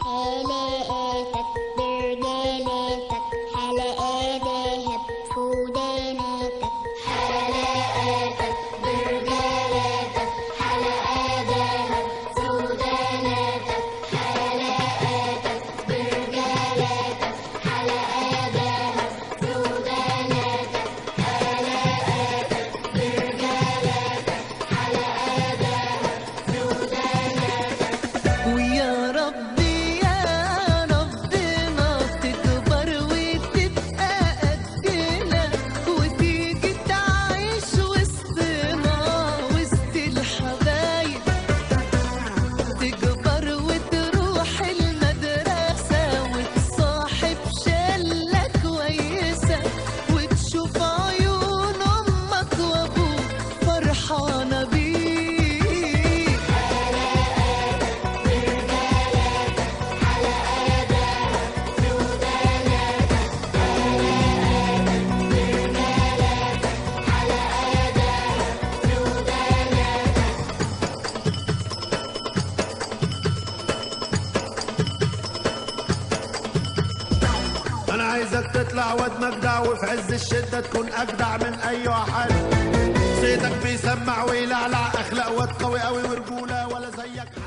حلقاتك برجالاتك حلقات ذهب في وداناتك حلقاتك برجالاتك حلقات ذهب في وداناتك حلقاتك برجالاتك حلقات ذهب في وداناتك حلقاتك برجالاتك حلقات ذهب في وداناتك ويا ربي يا ربنا تكبر وتبقى قدنا وتيجي تعيش وسطنا وسط الحبايب تكبر وتروح المدرسة وتصاحب شلة كويسة وتشوف عيون أمك وأبوك فرحانة بيك انا عايزك تطلع واد مجدع وفي عز الشدة تكون اجدع من اي واحد صيتك بيسمع ويلعلع اخلاق واد قوي قوي ورجولة ولا زيك